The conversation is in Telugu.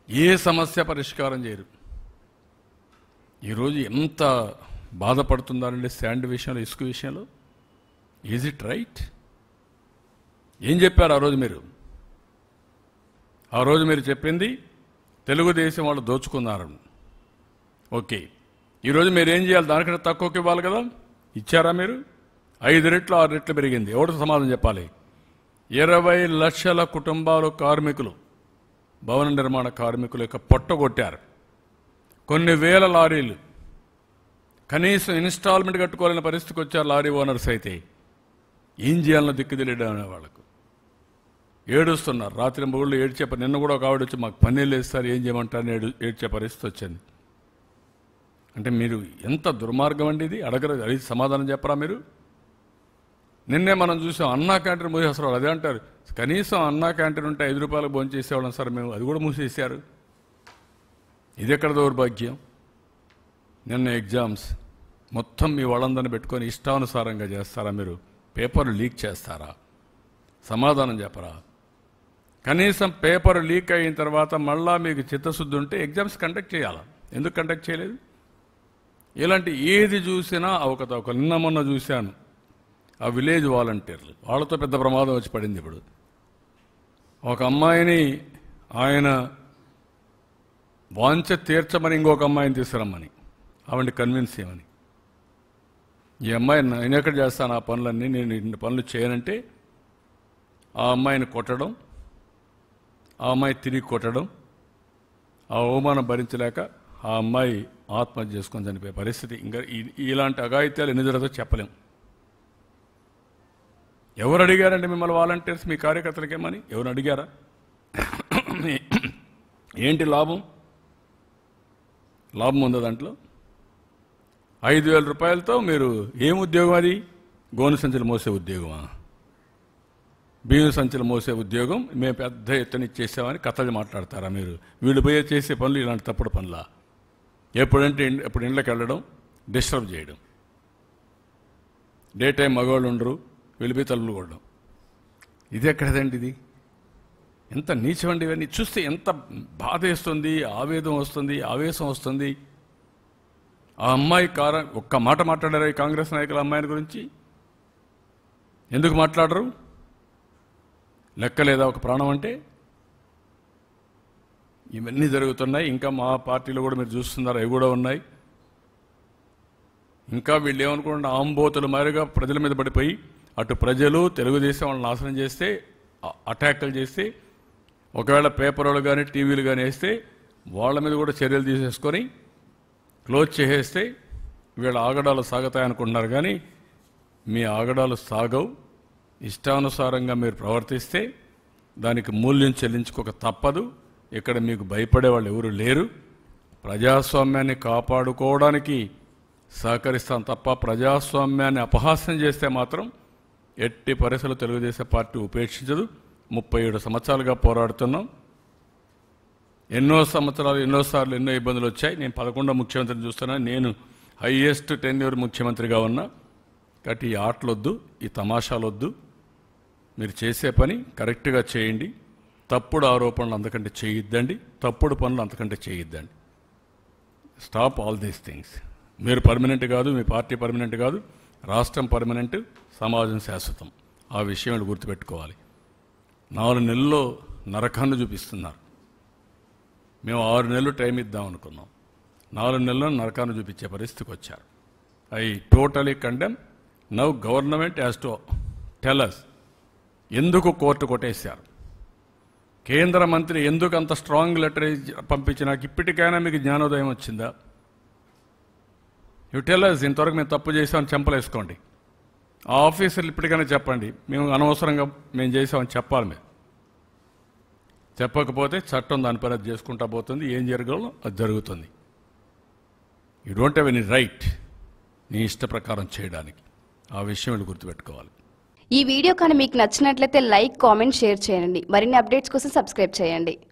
ఏ సమస్య పరిష్కారం చేయరు ఈరోజు ఎంత బాధపడుతున్నారండి శాండ్ విషయంలో ఇసుక విషయంలో ఈజ్ ఇట్ రైట్ ఏం చెప్పారు ఆ రోజు మీరు ఆ రోజు మీరు చెప్పింది తెలుగుదేశం వాళ్ళు దోచుకున్నారని ఓకే ఈరోజు మీరు ఏం చేయాలి దానికంటే తక్కువకి ఇవ్వాలి కదా ఇచ్చారా మీరు ఐదు రెట్లు ఆరు రెట్లు పెరిగింది ఎవరికి సమాధానం చెప్పాలి ఇరవై లక్షల కుటుంబాలు కార్మికులు భవన నిర్మాణ కార్మికుల యొక్క పొట్టగొట్టారు కొన్ని వేల లారీలు కనీసం ఇన్స్టాల్మెంట్ కట్టుకోవాలనే పరిస్థితికి వచ్చారు లారీ ఓనర్స్ అయితే ఏం చేయాలన్న దిక్కు తెలియడం వాళ్ళకు ఏడుస్తున్నారు రాత్రి మూడు ఏడ్చే పని నిన్న కూడా ఒక ఆవిడ వచ్చి మాకు పన్నీళ్ళు వేస్తారు ఏం చేయమంటారని ఏడు ఏడ్చే పరిస్థితి వచ్చింది అంటే మీరు ఎంత దుర్మార్గం అండి ఇది అడగరు అది సమాధానం చెప్పరా మీరు నిన్నే మనం చూసాం అన్నా క్యాంటీన్ మూసేస్తారు అదే అంటారు కనీసం అన్నా క్యాంటీన్ ఉంటే ఐదు రూపాయలకు భోజనం చేసేవాళ్ళం సార్ మేము అది కూడా మూసేశారు ఇది ఎక్కడ దౌర్భాగ్యం నిన్న ఎగ్జామ్స్ మొత్తం మీ వాళ్ళందరిని పెట్టుకొని ఇష్టానుసారంగా చేస్తారా మీరు పేపర్లు లీక్ చేస్తారా సమాధానం చెప్పరా కనీసం పేపర్ లీక్ అయిన తర్వాత మళ్ళా మీకు చిత్తశుద్ధి ఉంటే ఎగ్జామ్స్ కండక్ట్ చేయాలా ఎందుకు కండక్ట్ చేయలేదు ఇలాంటి ఏది చూసినా అవకతవక నిన్న మొన్న చూశాను ఆ విలేజ్ వాలంటీర్లు వాళ్ళతో పెద్ద ప్రమాదం వచ్చి పడింది ఇప్పుడు ఒక అమ్మాయిని ఆయన వాంఛ తీర్చమని ఇంకొక అమ్మాయిని తీసుకురమ్మని ఆవిడ కన్విన్స్ చేయమని ఈ అమ్మాయి నేను ఎక్కడ చేస్తాను ఆ పనులన్నీ నేను ఇన్ని పనులు చేయనంటే ఆ అమ్మాయిని కొట్టడం ఆ అమ్మాయి తిరిగి కొట్టడం ఆ అవమానం భరించలేక ఆ అమ్మాయి ఆత్మహత్య చేసుకొని చనిపోయే పరిస్థితి ఇంకా ఈ- ఇలాంటి అఘాయిత్యాలు ఎన్ని జరుగుతుందో చెప్పలేం ఎవరు అడిగారండి మిమ్మల్ని వాలంటీర్స్ మీ కార్యకర్తలకేమని ఎవరు అడిగారా ఏంటి లాభం లాభం ఉందా దాంట్లో ఐదు వేల రూపాయలతో మీరు ఏం ఉద్యోగం అది గోను సంచులు మోసే ఉద్యోగమా బియ్యం సంచులు మోసే ఉద్యోగం మేము పెద్ద ఎత్తున ఇచ్చేసామని కథలు మాట్లాడతారా మీరు వీళ్ళు పోయే చేసే పనులు ఇలాంటి తప్పుడు పనులా ఎప్పుడంటే ఇన్- ఎప్పుడు ఇండ్లకు వెళ్ళడం డిస్టర్బ్ చేయడం డే టైం మగవాళ్ళు ఉండరు వెళ్ళిపోయి తలుపులు కొట్టడం ఇది ఎక్కడదండి ఇది ఎంత నీచమండి ఇవన్నీ చూస్తే ఎంత బాధ వేస్తుంది ఆవేదం వస్తుంది ఆవేశం వస్తుంది ఆ అమ్మాయి కార ఒక్క మాట మాట్లాడారా ఈ కాంగ్రెస్ నాయకుల అమ్మాయిని గురించి ఎందుకు మాట్లాడరు లెక్క లేదా ఒక ప్రాణం అంటే ఇవన్నీ జరుగుతున్నాయి ఇంకా మా పార్టీలో కూడా మీరు చూస్తున్నారు అవి కూడా ఉన్నాయి ఇంకా వీళ్ళు ఏమనుకుంటే ఆంబోతుల మారిగా ప్రజల మీద పడిపోయి అటు ప్రజలు తెలుగుదేశం వాళ్ళని నాశనం చేస్తే అ- అటాక్లు చేస్తే ఒకవేళ పేపర్లు కానీ టీవీలు కానీ వేస్తే వాళ్ళ మీద కూడా చర్యలు తీసేసుకొని క్లోజ్ చేసేస్తే వీళ్ళ ఆగడాలు సాగుతాయనుకుంటున్నారు కానీ మీ ఆగడాలు సాగవు ఇష్టానుసారంగా మీరు ప్రవర్తిస్తే దానికి మూల్యం చెల్లించుకోక తప్పదు ఇక్కడ మీకు భయపడే వాళ్ళు ఎవరు లేరు ప్రజాస్వామ్యాన్ని కాపాడుకోవడానికి సహకరిస్తాం తప్ప ప్రజాస్వామ్యాన్ని అపహాస్యం చేస్తే మాత్రం ఎట్టి పరిస్థితులు తెలుగుదేశం పార్టీ ఉపేక్షించదు ముప్పై ఏడు సంవత్సరాలుగా పోరాడుతున్నాం ఎన్నో సంవత్సరాలు ఎన్నోసార్లు ఎన్నో ఇబ్బందులు వచ్చాయి నేను పదకొండో ముఖ్యమంత్రిని చూస్తున్నా నేను హైయెస్ట్ టెన్యూర్ ముఖ్యమంత్రిగా ఉన్నా కాబట్టి ఈ ఆటలొద్దు ఈ తమాషాలొద్దు మీరు చేసే పని కరెక్ట్గా చేయండి తప్పుడు ఆరోపణలు అంతకంటే చేయొద్దండి తప్పుడు పనులు అంతకంటే చేయొద్దండి స్టాప్ ఆల్ దీస్ థింగ్స్ మీరు పర్మనెంట్ కాదు మీ పార్టీ పర్మనెంట్ కాదు రాష్ట్రం పర్మనెంట్ సమాజం శాశ్వతం ఆ విషయం వీళ్ళు గుర్తుపెట్టుకోవాలి నాలుగు నెలల్లో నరకాన్ని చూపిస్తున్నారు మేము ఆరు నెలలు టైం ఇద్దాం అనుకున్నాం నాలుగు నెలల్లో నరకాన్ని చూపించే పరిస్థితికి వచ్చారు I totally condemn now government has to tell us ఎందుకు కోర్టు కొట్టేశారు కేంద్ర మంత్రి ఎందుకు అంత స్ట్రాంగ్ లెటర్ పంపించి నాకు ఇప్పటికైనా మీకు జ్ఞానోదయం వచ్చిందా యు టెలస్ ఇంతవరకు మేము తప్పు చేసామని చెంపలేసుకోండి ఆ ఆఫీసర్లు ఇప్పటికైనా చెప్పండి మేము అనవసరంగా మేము చేసామని చెప్పాలి మీరు చెప్పకపోతే చట్టం దాని పని అది చేసుకుంటా పోతుంది ఏం జరగాలో అది జరుగుతుంది you don't have any right నీ ఇష్ట ప్రకారం చేయడానికి ఆ విషయం వీళ్ళు గుర్తుపెట్టుకోవాలి ఈ వీడియో కానీ మీకు నచ్చినట్లయితే లైక్ కామెంట్ షేర్ చేయండి మరిన్ని అప్డేట్స్ కోసం సబ్స్క్రైబ్ చేయండి